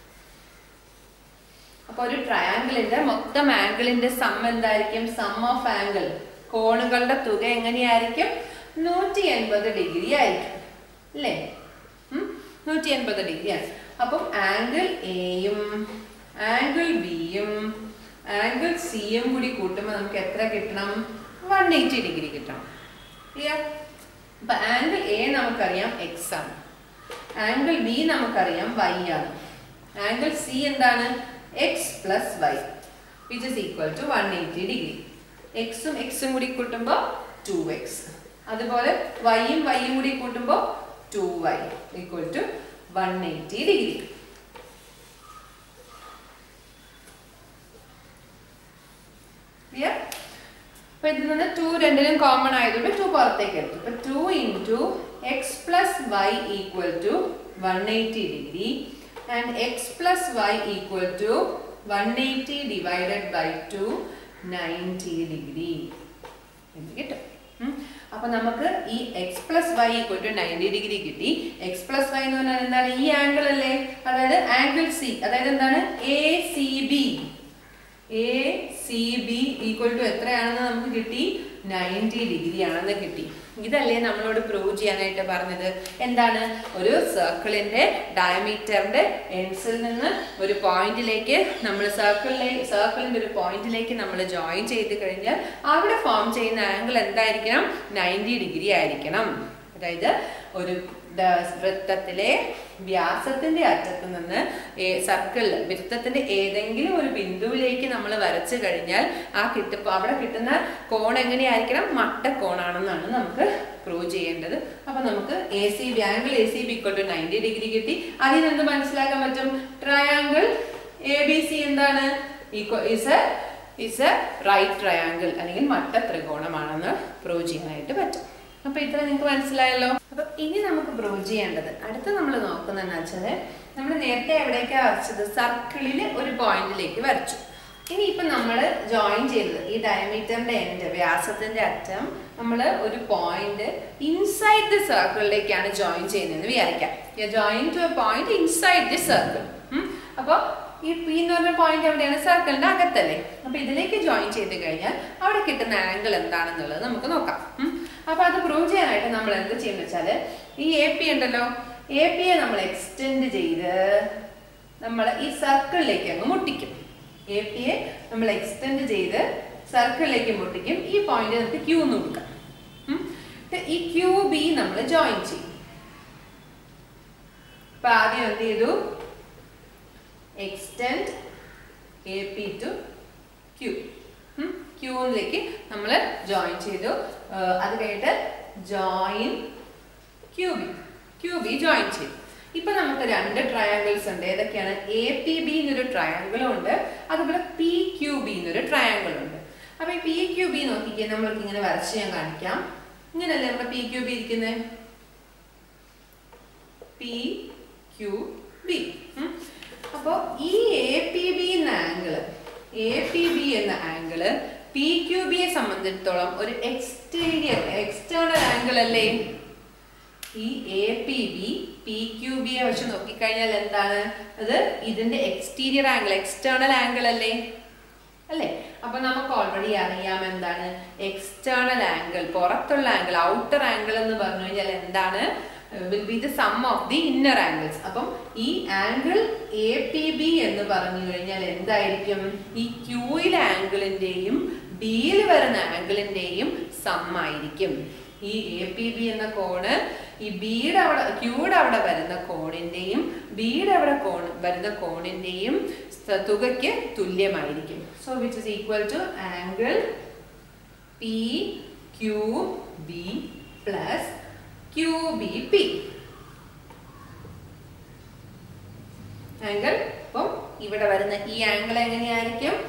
അപ്പൊ ഒരു ട്രയാങ്കിളിന്റെ മൊത്തം ആംഗിളിന്റെ സം എന്തായിരിക്കും സം ഓഫ് ആംഗിൾ കോണുകളുടെ തുക എങ്ങനെയായിരിക്കും നൂറ്റി എൺപത് ഡിഗ്രി ആയിരിക്കും അല്ലേ നൂറ്റി എൺപത് ഡിഗ്രിയാണ് അപ്പം ആംഗിൾ എയും ആംഗിൾ ബിയും ആംഗിൾ സിയും കൂടി കൂട്ടുമ്പോൾ നമുക്ക് എത്ര കിട്ടണം വൺ എയ്റ്റി ഡിഗ്രി കിട്ടണം ക്ലിയർ അപ്പൊ ആംഗിൾ എ നമുക്കറിയാം എക്സ് ആണ് ആംഗിൾ ബി നമുക്കറിയാം വൈ ആണ് ആംഗിൾ സി എന്താണ് X plus Y which is equal to one eighty degree എക്സും എക്സും കൂടി കൂട്ടുമ്പോൾ ടു എക്സ് അതുപോലെ വൈയും വൈയും കൂടി കൂട്ടുമ്പോൾ two Y equal to one eighty degree clear അപ്പൊ ഇതിൽ നിന്ന് ടു രണ്ടിനും കോമൺ ആയതുകൊണ്ട് ടു പുറത്തേക്ക് എടുത്തു അപ്പൊ two into X plus Y equal to one eighty degree and X plus Y equal to one eighty divided by two ninety degree എന്ന് കിട്ടും ഉം. അപ്പൊ നമുക്ക് ഈ X plus Y equal to ninety degree കിട്ടി എക്സ് പ്ലസ് വൈ എന്ന് പറഞ്ഞാൽ എന്താണ് ഈ ആംഗിൾ അല്ലേ അതായത് ആംഗിൾ സി അതായത് എന്താണ് A C B A C B equal to എത്രയാണെന്ന് നമുക്ക് കിട്ടി നയൻറ്റി ഡിഗ്രി ആണെന്ന് കിട്ടി ഇതല്ലേ നമ്മളോട് പ്രൂവ് ചെയ്യാനായിട്ട് പറഞ്ഞത് എന്താണ് ഒരു സർക്കിളിന്റെ ഡയമീറ്ററിന്റെ എൻസിൽ നിന്ന് ഒരു പോയിന്റിലേക്ക് നമ്മൾ സർക്കിളിലെ സർക്കിളിന്റെ ഒരു പോയിന്റിലേക്ക് നമ്മൾ ജോയിൻ ചെയ്ത് കഴിഞ്ഞാൽ അവിടെ ഫോം ചെയ്യുന്ന ആംഗിൾ എന്തായിരിക്കണം നയൻറ്റി ഡിഗ്രി ആയിരിക്കണം അതായത് ഒരു ദ- വൃത്തത്തിലെ വ്യാസത്തിന്റെ അറ്റത്ത് നിന്ന് സർക്കിൾ വൃത്തത്തിന്റെ ഏതെങ്കിലും ഒരു ബിന്ദുവിലേക്ക് നമ്മൾ വരച്ചു കഴിഞ്ഞാൽ ആ കിട്ട അവിടെ കിട്ടുന്ന കോൺ എങ്ങനെയായിരിക്കണം മട്ട കോണാണെന്നാണ് നമുക്ക് പ്രൂവ് ചെയ്യേണ്ടത് അപ്പൊ നമുക്ക് A C B angle A C B equal to ninety degree കിട്ടി അതിൽ നിന്ന് എന്ത് മനസ്സിലാക്കാൻ പറ്റും ട്രയാങ്കിൾ എ ബി സി എന്താണ് is A is a right triangle അല്ലെങ്കിൽ മട്ട ത്രികോണമാണെന്ന് പ്രൂവ് ചെയ്യാനായിട്ട് പറ്റും അപ്പൊ ഇത്ര നിങ്ങൾക്ക് മനസ്സിലായല്ലോ അപ്പൊ ഇനി നമുക്ക് പ്രൂവ് ചെയ്യേണ്ടത് അടുത്ത നമ്മൾ നോക്കുന്നതെന്ന് വെച്ചാൽ നമ്മൾ നേരത്തെ എവിടേക്കാ വരച്ചത് സർക്കിളിൽ ഒരു പോയിന്റിലേക്ക് വരച്ചു ഇനി ഇപ്പൊ നമ്മൾ ജോയിൻ ചെയ്തത് ഈ ഡയമീറ്ററിന്റെ എൻഡ് വ്യാസത്തിന്റെ അറ്റം നമ്മൾ ഒരു പോയിന്റ് ഇൻസൈഡ് ദി സർക്കിളിലേക്കാണ് ജോയിൻ ചെയ്യുന്നതെന്ന് വിചാരിക്കാം join to a point inside the circle അപ്പോൾ ഈ പി എന്ന് പറഞ്ഞ പോയിന്റ് എവിടെയാണ് സർക്കിളിന്റെ അകത്തല്ലേ അപ്പൊ ഇതിലേക്ക് ജോയിൻ ചെയ്ത് കഴിഞ്ഞാൽ അവിടെ കിട്ടുന്ന ആംഗിൾ എന്താണെന്നുള്ളത് നമുക്ക് നോക്കാം ഉം. അപ്പൊ അത് പ്രൂവ് ചെയ്യാനായിട്ട് നമ്മൾ എന്ത് ചെയ്യുന്ന വെച്ചാല് ഈ എ പി ഉണ്ടല്ലോ എ പിയെ നമ്മൾ എക്സ്റ്റെൻഡ് ചെയ്ത് നമ്മൾ ഈ സർക്കിളിലേക്ക് അങ്ങ് മുട്ടിക്കും എ പിയെ നമ്മൾ എക്സ്റ്റെൻഡ് ചെയ്ത് സർക്കിളിലേക്ക് മുട്ടിക്കും ഈ പോയിന്റ് നമുക്ക് ക്യൂ എന്ന് കൊടുക്കാം ഉം. ഇത് ഈ ക്യൂ ബി നമ്മൾ ജോയിൻ ചെയ്യും അപ്പൊ ആദ്യം എന്ത് ചെയ്തു extend A P to Q ക്യൂവിലേക്ക് നമ്മൾ ജോയിൻ ചെയ്തു ആ, അത് കഴിഞ്ഞിട്ട് join Q B Q B join ചെയ്തു ഇപ്പൊ നമുക്ക് രണ്ട് ട്രയാങ്കിൾസ് ഉണ്ട് ഏതൊക്കെയാണ് എ പി ബി എന്നൊരു ട്രയാങ്കിളും ഉണ്ട് അതുപോലെ പി ക്യൂ ബി എന്നൊരു ട്രയാങ്കിളും ഉണ്ട് അപ്പൊ ഈ പി ക്യൂ ബി നോക്കിക്കേ നമ്മൾക്ക് ഇങ്ങനെ വരച്ച് ഞാൻ കാണിക്കാം ഇങ്ങനല്ലേ നമ്മുടെ പി ക്യൂ ബി ഇരിക്കുന്നത് പി ക്യൂ ബി അപ്പോൾ ഈ എ പി ബി എന്ന ആംഗിള് എ പി ബി എന്ന ആംഗിള് പി ക്യൂ ബിയെ സംബന്ധിച്ചിടത്തോളം ഒരു എക്സ്റ്റീരിയർ എക്സ്റ്റേണൽ ആംഗിൾ അല്ലേ ഈ A P B P Q ബിയെ വെച്ച് നോക്കിക്കഴിഞ്ഞാൽ എന്താണ് അത് ഇതിന്റെ എക്സ്റ്റീരിയർ ആംഗിൾ എക്സ്റ്റേണൽ ആംഗിൾ അല്ലേ അല്ലേ അപ്പൊ നമുക്ക് ഓൾറെഡി അറിയാം എന്താണ് എക്സ്റ്റേണൽ ആംഗിൾ പുറത്തുള്ള ആംഗിൾ ഔട്ടർ ആംഗിൾ എന്ന് പറഞ്ഞു കഴിഞ്ഞാൽ എന്താണ് will be the sum of the inner angles അപ്പം ഈ ആംഗിൾ എ പി ബി എന്ന് പറഞ്ഞു കഴിഞ്ഞാൽ എന്തായിരിക്കും ഈ ക്യൂയിലെ ആംഗിളിന്റെയും ബിയിൽ വരുന്ന ആംഗിളിന്റെയും സം ആയിരിക്കും ഈ എ പി ബി എന്ന കോണ് ഈ ബിയുടെ അവിടെ ക്യൂയുടെ അവിടെ വരുന്ന കോണിന്റെയും ബിയുടെ അവിടെ കോൺ വരുന്ന കോണിന്റെയും സ- തുകയ്ക്ക് തുല്യമായിരിക്കും so which is equal to angle P Q B plus Q B P angle അപ്പം ഇവിടെ വരുന്ന ഈ ആംഗിൾ എങ്ങനെയായിരിക്കും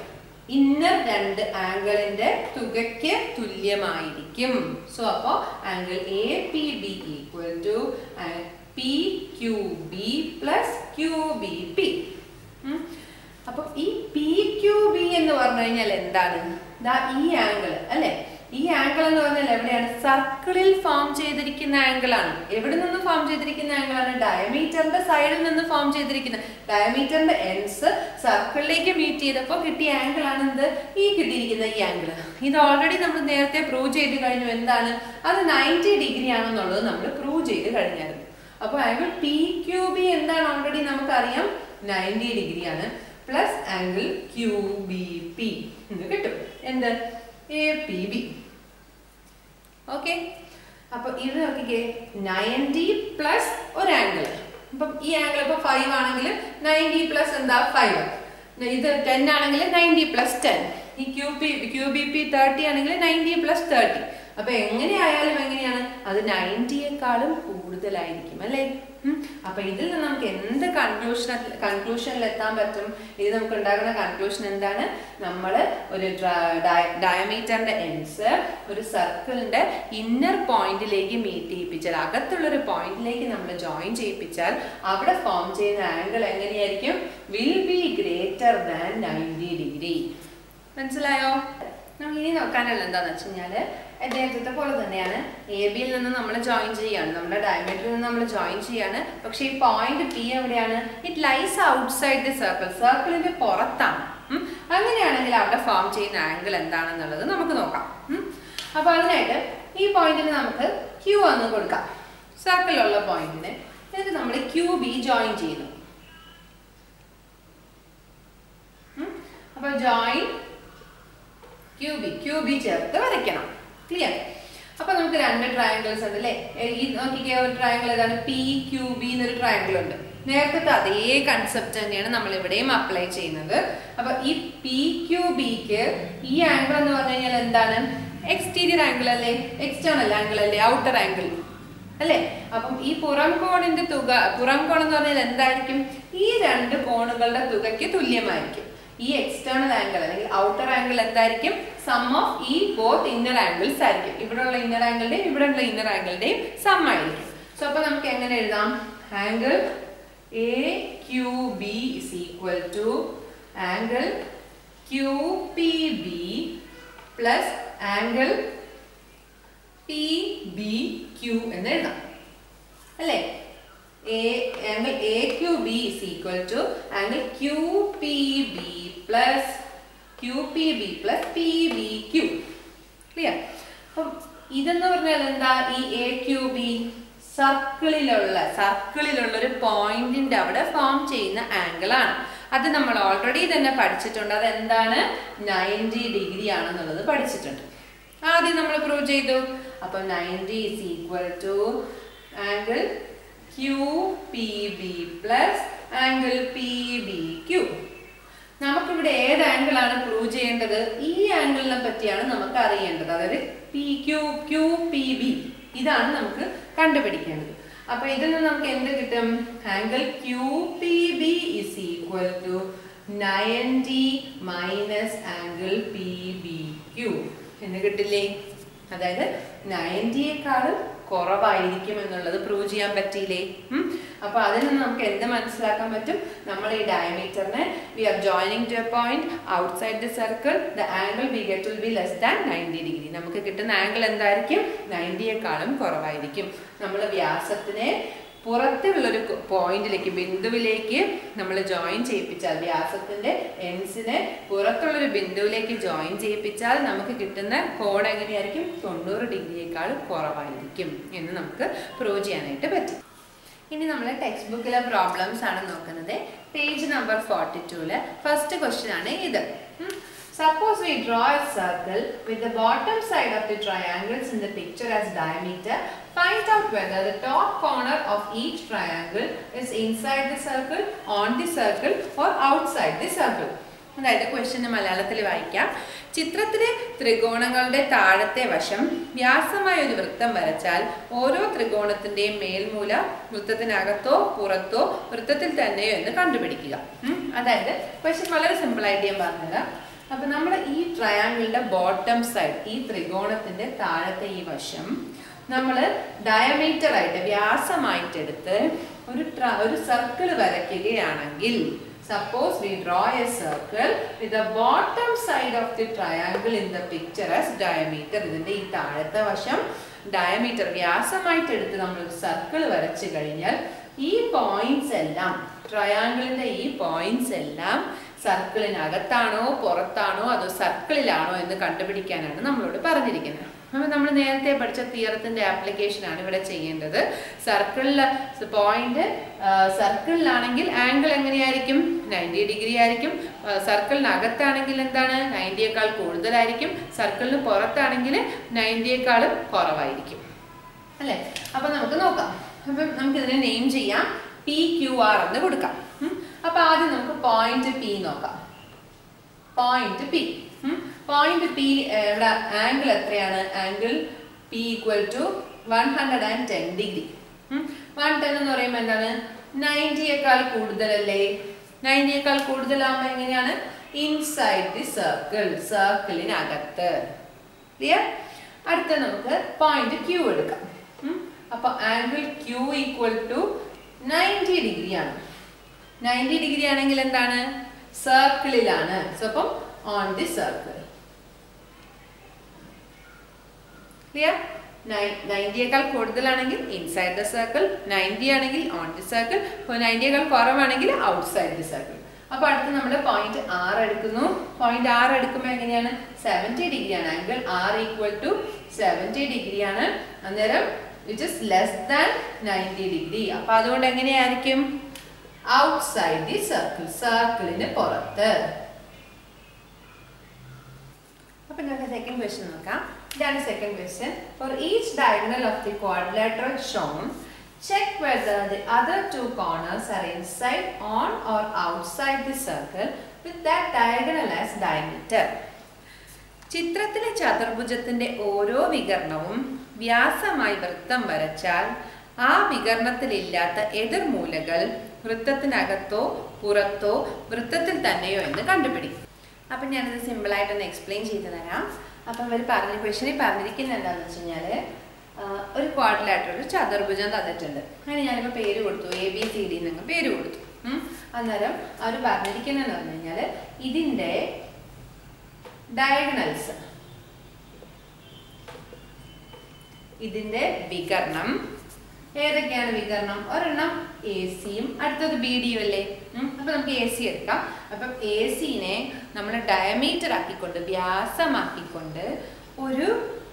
ഇന്നർ രണ്ട് ആംഗിളിന്റെ തുകയ്ക്ക് തുല്യമായിരിക്കും സോ അപ്പോ angle A P B equal to P Q B plus Q B P അപ്പൊ ഈ പി ക്യു ബി എന്ന് പറഞ്ഞു കഴിഞ്ഞാൽ എന്താണ് ദാ ഈ ആംഗിൾ അല്ലെ ഈ ആംഗിൾ എന്ന് പറഞ്ഞാൽ എവിടെയാണ് സർക്കിളിൽ ഫോം ചെയ്തിരിക്കുന്ന ആംഗിൾ ആണ് എവിടെ നിന്ന് ഫോം ചെയ്തിരിക്കുന്ന ആംഗിൾ ആണ് ഡയമീറ്ററിന്റെ സൈഡിൽ നിന്ന് ഫോം ചെയ്തിരിക്കുന്ന ഡയമീറ്ററിന്റെ എൻസ് സർക്കിളിലേക്ക് മീറ്റ് ചെയ്തപ്പോൾ കിട്ടിയ ആംഗിൾ ആണ് എന്ത് ഈ കിട്ടിയിരിക്കുന്ന ഈ ആംഗിൾ ഇത് ഓൾറെഡി നമ്മൾ നേരത്തെ പ്രൂവ് ചെയ്ത് കഴിഞ്ഞു എന്താണ് അത് നയൻറ്റി ഡിഗ്രി ആണെന്നുള്ളത് നമ്മൾ പ്രൂവ് ചെയ്ത് കഴിഞ്ഞായിരുന്നു അപ്പോൾ ആംഗിൾ പി ക്യു ബി എന്താണ് ഓൾറെഡി നമുക്കറിയാം നയൻറ്റി ഡിഗ്രി ആണ് plus angle Q B P എന്ന് കിട്ടും എന്ത് എ പി ബി ഓക്കെ അപ്പൊ ഇത് നോക്കിക്കേ നയൻറ്റി പ്ലസ് ഒരു ആംഗിൾ അപ്പം ഈ ആംഗിൾ ഇപ്പൊ ഫൈവ് ആണെങ്കിൽ നയൻറ്റി പ്ലസ് എന്താ ഫൈവ് ഇത് ടെൻ ആണെങ്കിൽ നയൻറ്റി പ്ലസ് ടെൻ ഈ Q P Q B P thirty ആണെങ്കിൽ നയൻറ്റി പ്ലസ് തേർട്ടി അപ്പൊ എങ്ങനെയായാലും എങ്ങനെയാണ് അത് നയൻറ്റിയേക്കാളും കൂടുതലായിരിക്കും അല്ലേ ഉം. അപ്പൊ ഇതിൽ നിന്ന് നമുക്ക് എന്ത് കൺക്ലൂഷൻ കൺക്ലൂഷനിൽ എത്താൻ പറ്റും ഇത് നമുക്ക് ഉണ്ടാകുന്ന കൺക്ലൂഷൻ എന്താണ് നമ്മൾ ഒരു ഡയമീറ്ററിന്റെ എൻസ് ഒരു സർക്കിളിന്റെ ഇന്നർ പോയിന്റിലേക്ക് മീറ്റ് ചെയ്യിപ്പിച്ചാൽ അകത്തുള്ള ഒരു പോയിന്റിലേക്ക് നമ്മൾ ജോയിൻ ചെയ്യിപ്പിച്ചാൽ അവിടെ ഫോം ചെയ്യുന്ന ആംഗിൾ എങ്ങനെയായിരിക്കും will be greater than ninety degree മനസ്സിലായോ നമുക്ക് ഇനി നോക്കാനുള്ള എന്താന്ന് വെച്ച് കഴിഞ്ഞാല് നേരത്തെ പോലെ തന്നെയാണ് എ ബിയിൽ നിന്ന് നമ്മൾ ജോയിൻ ചെയ്യാണ് നമ്മുടെ ഡയമീറ്ററിൽ നിന്ന് നമ്മൾ ജോയിൻ ചെയ്യാണ് പക്ഷേ ഈ പോയിന്റ് പി എവിടെയാണ് it lies outside the circle സർക്കിളിന്റെ പുറത്താണ് ഉം. അങ്ങനെയാണെങ്കിൽ അവിടെ ഫോം ചെയ്യുന്ന ആംഗിൾ എന്താണെന്നുള്ളത് നമുക്ക് നോക്കാം ഉം. അപ്പൊ അതിനായിട്ട് ഈ പോയിന്റിന് നമുക്ക് ക്യൂ എന്ന് കൊടുക്കാം സർക്കിളിലുള്ള പോയിന്റിന് എന്നിട്ട് നമ്മൾ ക്യൂ ബി ജോയിൻ ചെയ്യുന്നു ഉം. അപ്പൊ join Q B Q B ചേർത്ത് വരയ്ക്കണം ക്ലിയർ അപ്പൊ നമുക്ക് രണ്ട് ട്രയാങ്കിൾസ് ഉണ്ട് അല്ലേ ഈ നോക്കിക്കേ ഒരു ട്രയാങ്കിൾ ഏതാണ് പി ക്യൂ ബി എന്നൊരു ട്രയാങ്കിൾ ഉണ്ട് നേരത്തെ അതേ കൺസെപ്റ്റ് തന്നെയാണ് നമ്മൾ ഇവിടെയും അപ്ലൈ ചെയ്യുന്നത് അപ്പൊ ഈ പി ക്യൂ ബിക്ക് ഈ ആംഗിൾ എന്ന് പറഞ്ഞു കഴിഞ്ഞാൽ എന്താണ് എക്സ്റ്റീരിയർ ആംഗിൾ അല്ലേ എക്സ്റ്റേണൽ ആംഗിൾ അല്ലേ ഔട്ടർ ആംഗിൾ അല്ലേ അപ്പം ഈ പുറം കോണിന്റെ തുക പുറം കോൺ എന്ന് പറഞ്ഞാൽ എന്തായിരിക്കും ഈ രണ്ട് കോണുകളുടെ തുകയ്ക്ക് തുല്യമായിരിക്കും ഈ എക്സ്റ്റേണൽ ആംഗിൾ അല്ലെങ്കിൽ ഔട്ടർ ആംഗിൾ എന്തായിരിക്കും സം ഓഫ് ഈ ബോത്ത് ഇന്നർ ആംഗിൾസ് ആയിരിക്കും ഇവിടെയുള്ള ഇന്നർ ആംഗിളിന്റെയും ഇവിടെയുള്ള ഇന്നർ ആംഗിളിന്റെയും സം ആയിരിക്കും സോ അപ്പൊ നമുക്ക് എങ്ങനെ എഴുതാം angle A Q B is equal to angle Q P B plus angle P B Q എന്ന് എഴുതാം അല്ലേ a angle A Q B is equal to angle Q P B plus Q P B plus P B Q clear അപ്പം ഇതെന്ന് പറഞ്ഞാൽ എന്താ ഈ A Q B സർക്കിളിലുള്ള സർക്കിളിലുള്ള ഒരു പോയിന്റിന്റെ അവിടെ ഫോം ചെയ്യുന്ന ആംഗിൾ ആണ് അത് നമ്മൾ ഓൾറെഡി തന്നെ പഠിച്ചിട്ടുണ്ട് അത് എന്താണ് നയൻറ്റി ഡിഗ്രി ആണെന്നുള്ളത് പഠിച്ചിട്ടുണ്ട് ആദ്യം നമ്മൾ പ്രൂവ് ചെയ്തു അപ്പൊ ninety is equal to angle Q P B plus angle P B Q നമുക്കിവിടെ ഏത് ആംഗിൾ ആണ് പ്രൂവ് ചെയ്യേണ്ടത് ഈ ആംഗിളിനെ പറ്റിയാണ് നമുക്ക് അറിയേണ്ടത് അതായത് P Q Q P B ഇതാണ് നമുക്ക് കണ്ടുപിടിക്കേണ്ടത് അപ്പൊ ഇതിൽ നിന്ന് നമുക്ക് എന്ത് കിട്ടും angle Q P B is equal to ninety minus angle P B Q എന്ന് കിട്ടില്ലേ അതായത് നയൻറ്റിയെക്കാളും കുറവായിരിക്കും എന്നുള്ളത് പ്രൂവ് ചെയ്യാൻ പറ്റിയില്ലേ ഉം? അപ്പൊ അതിൽ നിന്ന് നമുക്ക് എന്ത് മനസ്സിലാക്കാൻ പറ്റും നമ്മൾ ഈ ഡയമീറ്ററിനെ we are joining to a point outside the circle the angle we get will be less than ninety degree നമുക്ക് കിട്ടുന്ന ആംഗിൾ എന്തായിരിക്കും നയൻറ്റിയെക്കാളും കുറവായിരിക്കും നമ്മൾ വ്യാസത്തിനെ പുറത്തുള്ളൊരു പോയിന്റിലേക്ക് ബിന്ദുവിലേക്ക് നമ്മൾ ജോയിൻ ചെയ്യിപ്പിച്ചാൽ വ്യാസത്തിന്റെ എൻസിനെ പുറത്തുള്ളൊരു ബിന്ദുവിലേക്ക് ജോയിൻ ചെയ്യിപ്പിച്ചാൽ നമുക്ക് കിട്ടുന്ന കോഡ് എങ്ങനെയായിരിക്കും തൊണ്ണൂറ് ഡിഗ്രിയേക്കാൾ കുറവായിരിക്കും എന്ന് നമുക്ക് പ്രൂവ് ചെയ്യാനായിട്ട് പറ്റും ഇനി നമ്മൾ ടെക്സ്റ്റ് ബുക്കിലെ പ്രോബ്ലംസ് ആണ് നോക്കുന്നത് പേജ് നമ്പർ ഫോർട്ടി ടൂല് ഫസ്റ്റ് ക്വസ്റ്റ്യൻ ആണ് ഇത് suppose we draw a circle with the bottom side of the triangles in the picture as diameter find out whether the top corner of each triangle is inside the circle on the circle or outside the circle അതായത് question മലയാളത്തിൽ വായിക്കാം ചിത്രത്തിലെ ത്രികോണങ്ങളുടെ താഴത്തെ വശം വ്യാസമായ ഒരു വൃത്തം വരച്ചാൽ ഓരോ ത്രികോണത്തിന്റെയും മേൽമൂല വൃത്തത്തിനകത്തോ പുറത്തോ വൃത്തത്തിൽ തന്നെയോ എന്ന് കണ്ടുപിടിക്കുക ഉം. അതായത് ക്വസ്റ്റ്യൻ വളരെ സിമ്പിൾ ആയിട്ട് ഞാൻ പറഞ്ഞത് അപ്പൊ നമ്മൾ ഈ ട്രയാങ്കിളിന്റെ ബോട്ടം സൈഡ് ഈ ത്രികോണത്തിന്റെ താഴത്തെ ഈ വശം നമ്മൾ ഡയമീറ്റർ ആയിട്ട് വ്യാസമായിട്ട് എടുത്ത് ഒരു ട്ര- ഒരു സർക്കിൾ വരയ്ക്കുകയാണെങ്കിൽ suppose we draw a circle with the bottom side of the triangle in the picture as diameter ഇതിന്റെ ഈ താഴത്തെ വശം ഡയമീറ്റർ വ്യാസമായിട്ട് എടുത്ത് നമ്മൾ ഒരു സർക്കിൾ വരച്ചു കഴിഞ്ഞാൽ ഈ പോയിന്റ്സ് എല്ലാം ട്രയാങ്കിളിന്റെ ഈ പോയിന്റ്സ് എല്ലാം സർക്കിളിനകത്താണോ പുറത്താണോ അതോ സർക്കിളിലാണോ എന്ന് കണ്ടുപിടിക്കാനാണ് നമ്മളോട് പറഞ്ഞിരിക്കുന്നത് അപ്പോൾ നമ്മൾ നേരത്തെ പഠിച്ച തിയറത്തിന്റെ ആപ്ലിക്കേഷൻ ആണ് ഇവിടെ ചെയ്യേണ്ടത് സർക്കിളിൽ പോയിന്റ് സർക്കിളിലാണെങ്കിൽ ആംഗിൾ എങ്ങനെയായിരിക്കും നയൻറ്റി ഡിഗ്രി ആയിരിക്കും സർക്കിളിനകത്താണെങ്കിൽ എന്താണ് നയൻറ്റിയേക്കാൾ കൂടുതലായിരിക്കും സർക്കിളിന് പുറത്താണെങ്കിൽ നയൻറ്റിയേക്കാളും കുറവായിരിക്കും അല്ലേ അപ്പൊ നമുക്ക് നോക്കാം അപ്പം നമുക്ക് ഇതിനെ നെയിം ചെയ്യാം പി ക്യു ആർ എന്ന് കൊടുക്കാം ഉം. അപ്പൊ ആദ്യം നമുക്ക് പോയിന്റ് പി നോക്കാം പോയിന്റ് പി പോയിന്റ് പി ഇവിടെ ആംഗിൾ എത്രയാണ് angle P equal to one hundred and ten degree one ten എന്ന് പറയുമ്പോൾ എന്താണ് നയൻറ്റിയേക്കാൾ കൂടുതലല്ലേ നയൻറ്റിയേക്കാൾ കൂടുതലാകുമ്പോൾ എങ്ങനെയാണ് ഇൻസൈഡ് ദി സർക്കിൾ സർക്കിളിനകത്ത് ക്ലിയർ അടുത്ത നമുക്ക് പോയിന്റ് ക്യൂ എടുക്കാം ഉം. അപ്പൊ angle Q equal to ninety degree ആണ് നയൻറ്റി ഡിഗ്രി ആണെങ്കിൽ എന്താണ് സർക്കിളിലാണ് സോ അപ്പം ഓൺ ദി സർക്കിൾ ക്ലിയർ നയൻറ്റിയേക്കാൾ കൂടുതലാണെങ്കിൽ ഇൻസൈഡ് ദ സർക്കിൾ നയൻറ്റി ആണെങ്കിൽ ഓൺ ദി സർക്കിൾ ഇപ്പോൾ നയൻറ്റിയേക്കാൾ കുറവാണെങ്കിൽ ഔട്ട്സൈഡ് ദി സർക്കിൾ അപ്പൊ അടുത്ത് നമ്മൾ പോയിന്റ് ആറ് എടുക്കുന്നു പോയിന്റ് ആറ് എടുക്കുമ്പോൾ എങ്ങനെയാണ് സെവൻറ്റി ഡിഗ്രി ആണ് angle R equal to seventy degree ആണ് അന്നേരം which is less than ninety degree അപ്പൊ അതുകൊണ്ട് എങ്ങനെയായിരിക്കും ഔട്ട്സൈഡ് ദി സർക്കിൾ സർക്കിളിന് പുറത്ത് അപ്പൊ നമുക്ക് സെക്കൻഡ് ക്വസ്റ്റ്യൻ നോക്കാം ഇതാണ് second question for each diagonal of the quadrilateral shown check whether the other two corners are inside on or outside the circle with that diagonal as diameter ചിത്രത്തിലെ ചതുർഭുജത്തിന്റെ ഓരോ വികരണവും വ്യാസമായി വൃത്തം വരച്ചാൽ ആ വികരണത്തിലില്ലാത്ത എതിർമൂലകൾ വൃത്തത്തിനകത്തോ പുറത്തോ വൃത്തത്തിൽ തന്നെയോ എന്ന് കണ്ടുപിടിക്കും അപ്പം ഞാനിത് സിമ്പിളായിട്ടൊന്ന് എക്സ്പ്ലെയിൻ ചെയ്തു തരാം അപ്പം ഇവർ പറഞ്ഞ ക്വസ്റ്റനിൽ പറഞ്ഞിരിക്കുന്നത് എന്താണെന്ന് വെച്ച് കഴിഞ്ഞാൽ ഒരു ക്വാഡ്രിലാറ്റർ ഒരു ചതുർഭുജം തന്നിട്ടുണ്ട് അതിന് ഞാനിപ്പോൾ പേര് കൊടുത്തു എ ബി സി ഡി എന്നങ്ങ് പേര് കൊടുത്തു ഉം. അന്നേരം അവർ പറഞ്ഞിരിക്കുന്നതെന്ന് പറഞ്ഞു കഴിഞ്ഞാൽ ഇതിൻ്റെ ഡയഗണൽസ് ഇതിന്റെ വികരണം ഏതൊക്കെയാണ് വികരണം ഒരെണ്ണം എ സിയും അടുത്തത് ബി ഡിയും അല്ലേ ഉം, അപ്പൊ നമുക്ക് എ സി എടുക്കാം അപ്പം എ സിനെ നമ്മൾ ഡയമീറ്റർ ആക്കിക്കൊണ്ട് വ്യാസമാക്കിക്കൊണ്ട് ഒരു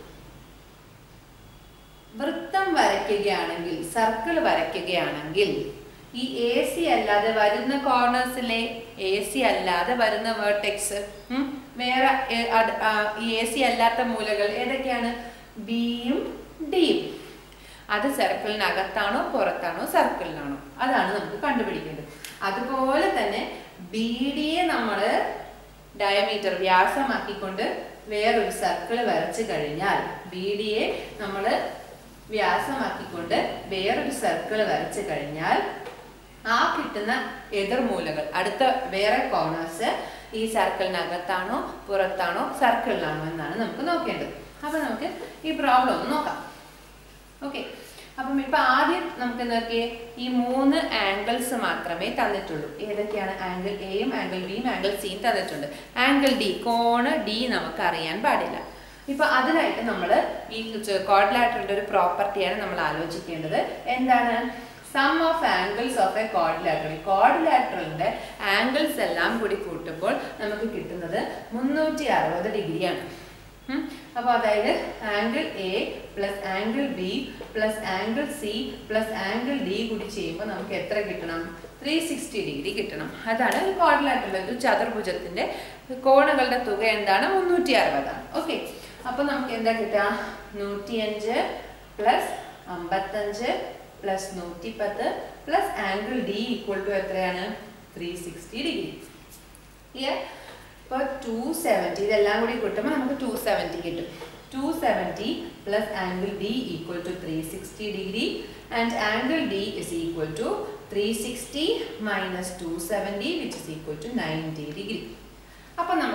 വൃത്തം വരയ്ക്കുകയാണെങ്കിൽ സർക്കിൾ വരയ്ക്കുകയാണെങ്കിൽ ഈ എ സി അല്ലാതെ വരുന്ന കോർണേഴ്സിലെ എ സി അല്ലാതെ വരുന്ന വേർട്ടെക്സ് വേറെ ഏ, അത്, ആ, ഈ എ സി അല്ലാത്ത മൂലകൾ ഏതൊക്കെയാണ് ബിയും ഡിയും അത് സർക്കിളിനകത്താണോ പുറത്താണോ സർക്കിളിലാണോ അതാണ് നമുക്ക് കണ്ടുപിടിക്കേണ്ടത് അതുപോലെ തന്നെ ബി ഡിയെ നമ്മൾ ഡയമീറ്റർ വ്യാസമാക്കിക്കൊണ്ട് വേറൊരു സർക്കിൾ വരച്ചു കഴിഞ്ഞാൽ ബി ഡിയെ നമ്മൾ വ്യാസമാക്കിക്കൊണ്ട് വേറൊരു സർക്കിൾ വരച്ചു കഴിഞ്ഞാൽ ആ കിട്ടുന്ന എതിർമൂലകൾ അടുത്ത വേറെ കോർണേഴ്സ് ഈ സർക്കിളിനകത്താണോ പുറത്താണോ സർക്കിളിലാണോ എന്നാണ് നമുക്ക് നോക്കേണ്ടത് അപ്പൊ നമുക്ക് ഈ പ്രോബ്ലം ഒന്ന് നോക്കാം ഓക്കെ അപ്പം ഇപ്പൊ ആദ്യം നമുക്ക് നോക്കിയേ ഈ മൂന്ന് ആംഗിൾസ് മാത്രമേ തന്നിട്ടുള്ളൂ ഏതൊക്കെയാണ് ആംഗിൾ എയും ആംഗിൾ ബിയും ആംഗിൾ സിയും തന്നിട്ടുണ്ട് ആംഗിൾ ഡി കോണ് ഡി നമുക്ക് അറിയാൻ പാടില്ല ഇപ്പൊ അതിനായിട്ട് നമ്മൾ ഈ കോഡിലാറ്ററിന്റെ ഒരു പ്രോപ്പർട്ടിയാണ് നമ്മൾ ആലോചിക്കേണ്ടത് എന്താണ് sum of angles of a quadrilateral കോഡിലാറ്ററലിന്റെ ആംഗിൾസ് എല്ലാം കൂടി കൂട്ടുമ്പോൾ നമുക്ക് കിട്ടുന്നത് മുന്നൂറ്റി അറുപത് ഡിഗ്രിയാണ് ഉം. അപ്പൊ അതായത് angle A plus angle B plus angle C plus angle D കൂടി ചെയ്യുമ്പോൾ നമുക്ക് എത്ര കിട്ടണം ത്രീ സിക്സ്റ്റി ഡിഗ്രി കിട്ടണം അതാണ് ഒരു ക്വാഡ്രിലാറ്ററൽ ഒരു ചതുർഭുജത്തിന്റെ കോണുകളുടെ തുക എന്താണ് മുന്നൂറ്റി അറുപതാണ് ഓക്കെ അപ്പൊ നമുക്ക് എന്താ കിട്ടുക നൂറ്റിയഞ്ച് പ്ലസ് അമ്പത്തഞ്ച് പ്ലസ് നൂറ്റിപ്പത്ത് plus angle D equal to എത്രയാണ് ത്രീ സിക്സ്റ്റി ഡിഗ്രി ക്ലിയർ ഇപ്പോൾ ടു സെവൻറ്റി ഇതെല്ലാം കൂടി കൂട്ടുമ്പോൾ നമുക്ക് ടു സെവൻറ്റി കിട്ടും two seventy plus angle D equal to three sixty degree and angle D is equal to three sixty minus two seventy which is equal to ninety degree അപ്പം നമുക്ക് angle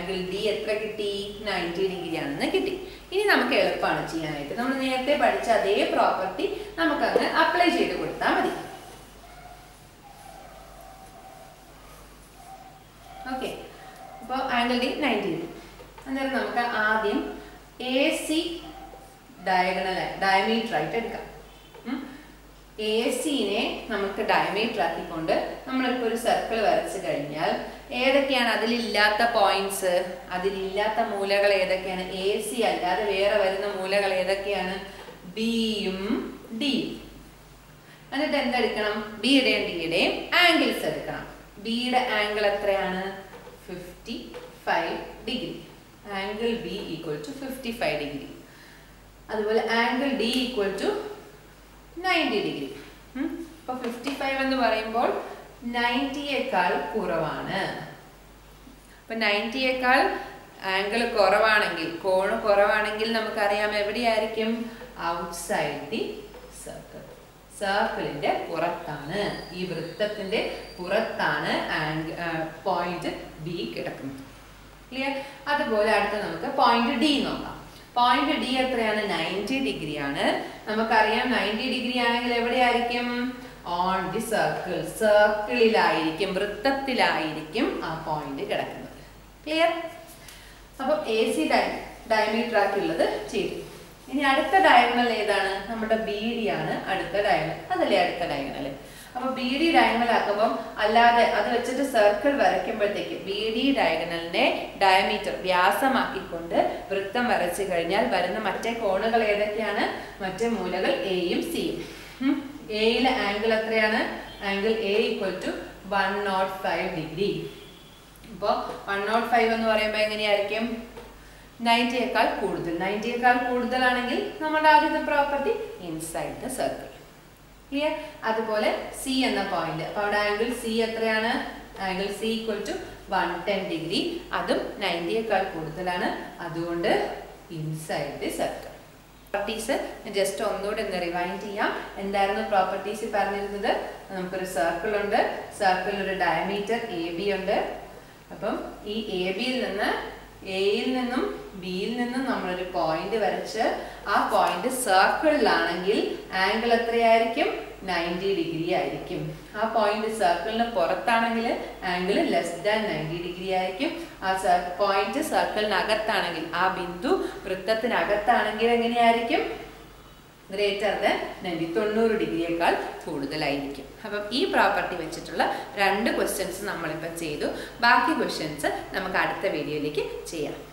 angle D എത്ര കിട്ടി ninety degree ആണെന്ന് കിട്ടി ഇനി നമുക്ക് എളുപ്പമാണ് ചെയ്യാനായിട്ട് നമ്മൾ നേരത്തെ പഠിച്ച അതേ പ്രോപ്പർട്ടി നമുക്കങ്ങ് അപ്ലൈ ചെയ്ത് കൊടുത്താൽ മതി ഓക്കെ അപ്പോൾ ആംഗിൾ ഡി നയൻറ്റി ഡിഗ്രി അന്നേരം നമുക്ക് ആദ്യം എ സി ഡയഗണൽ ഡയമീറ്റർ ആയിട്ട് എടുക്കാം എ സിനെ നമുക്ക് ഡയമീറ്റർ ആക്കിക്കൊണ്ട് നമ്മളിപ്പോൾ ഒരു സർക്കിൾ വരച്ചു കഴിഞ്ഞാൽ ഏതൊക്കെയാണ് അതിലില്ലാത്ത പോയിന്റ്സ് അതിലില്ലാത്ത മൂലകൾ ഏതൊക്കെയാണ് എ സി അല്ലാതെ വേറെ വരുന്ന മൂലകൾ ഏതൊക്കെയാണ് ബിയും ഡിയും എന്നിട്ട് എന്തെടുക്കണം ബിയുടെയും ഡിയുടെയും ആംഗിൾസ് എടുക്കണം ബിയുടെ ആംഗിൾ എത്രയാണ് fifty five degree angle B equal to fifty five degree അതുപോലെ angle D equal to ninety degree ഇപ്പൊ ഫിഫ്റ്റി ഫൈവ് എന്ന് പറയുമ്പോൾ നയൻറ്റിയേക്കാൾ കുറവാണ് അപ്പൊ നയൻറ്റിയേക്കാൾ ആംഗിൾ കുറവാണെങ്കിൽ കോണ് കുറവാണെങ്കിൽ നമുക്കറിയാം എവിടെയായിരിക്കും ഔട്ട്സൈഡ് ദി സർക്കിൾ സർക്കിളിന്റെ പുറത്താണ് ഈ വൃത്തത്തിന്റെ പുറത്താണ് പോയിന്റ് ബി കിടക്കുന്നത് ക്ലിയർ അതുപോലെ അടുത്ത് നമുക്ക് പോയിന്റ് ഡി നോക്കാം പോയിന്റ് ഡി എത്രയാണ് നയൻറ്റി ഡിഗ്രി ആണ് നമുക്കറിയാം നയൻറ്റി ഡിഗ്രി ആണെങ്കിൽ എവിടെയായിരിക്കും ഓൺ ദി സർക്കിൾ സർക്കിളിലായിരിക്കും വൃത്തത്തിലായിരിക്കും ആ പോയിന്റ് കിടക്കുന്നത് ക്ലിയർ അപ്പം എ സി ഡയമീറ്റർ ആക്കിയുള്ളത് ചെയ്തു ഇനി അടുത്ത ഡയഗണൽ ഏതാണ് നമ്മുടെ ബി ഡി ആണ് അടുത്ത ഡയഗണൽ അതല്ലേ അടുത്ത ഡയഗണൽ അപ്പൊ ബി ഡി ഡയഗണൽ ആക്കുമ്പോൾ അല്ലാതെ അത് വെച്ചിട്ട് സർക്കിൾ വരയ്ക്കുമ്പോഴത്തേക്ക് ബി ഡി ഡയഗണലിനെ ഡയമീറ്റർ വ്യാസമാക്കിക്കൊണ്ട് വൃത്തം വരച്ചു കഴിഞ്ഞാൽ വരുന്ന മറ്റേ കോണുകൾ ഏതൊക്കെയാണ് മറ്റേ മൂലകൾ എയും സിയും എയിലെ ആംഗിൾ എത്രയാണ് angle A equal to one nought five degree ഇപ്പോൾ വൺ നോട്ട് ഫൈവ് എന്ന് പറയുമ്പോൾ എങ്ങനെയായിരിക്കും നയൻറ്റിയേക്കാൾ കൂടുതൽ നയൻറ്റിയേക്കാൾ കൂടുതലാണെങ്കിൽ നമ്മുടെ ആദ്യത്തെ property inside the circle clear അതുപോലെ സി എന്ന പോയിന്റ് അപ്പൊ അവിടെ ആംഗിൾ സി എത്രയാണ് angle C equal to one ten degree അതും നയൻറ്റിയേക്കാൾ കൂടുതലാണ് അതുകൊണ്ട് inside the circle properties just ഒന്നുകൂടെ ഒന്ന് റിവൈൻഡ് ചെയ്യാം എന്തായിരുന്നു പ്രോപ്പർട്ടീസ് പറഞ്ഞിരുന്നത് നമുക്കൊരു സർക്കിൾ ഉണ്ട് സർക്കിളിൽ ഒരു ഡയമീറ്റർ എ ബി ഉണ്ട് അപ്പം ഈ എ ബിയിൽ നിന്ന് എയിൽ നിന്നും ബിയിൽ നിന്നും നമ്മളൊരു പോയിന്റ് വരച്ച് ആ പോയിന്റ് സർക്കിളിലാണെങ്കിൽ ആംഗിൾ എത്രയായിരിക്കും നയൻറ്റി ഡിഗ്രി ആയിരിക്കും ആ പോയിന്റ് സർക്കിളിന് പുറത്താണെങ്കിൽ angle less than ninety degree ആയിരിക്കും ആ പോയിന്റ് സർക്കിളിനകത്താണെങ്കിൽ ആ ബിന്ദു വൃത്തത്തിനകത്താണെങ്കിൽ എങ്ങനെയായിരിക്കും ഗ്രേറ്റർ ദാൻ നയൻറ്റി തൊണ്ണൂറ് ഡിഗ്രിയേക്കാൾ കൂടുതലായിരിക്കും അപ്പം ഈ പ്രോപ്പർട്ടി വെച്ചിട്ടുള്ള രണ്ട് ക്വസ്റ്റ്യൻസ് നമ്മളിപ്പോൾ ചെയ്തു ബാക്കി ക്വസ്റ്റ്യൻസ് നമുക്ക് അടുത്ത വീഡിയോയിലേക്ക് ചെയ്യാം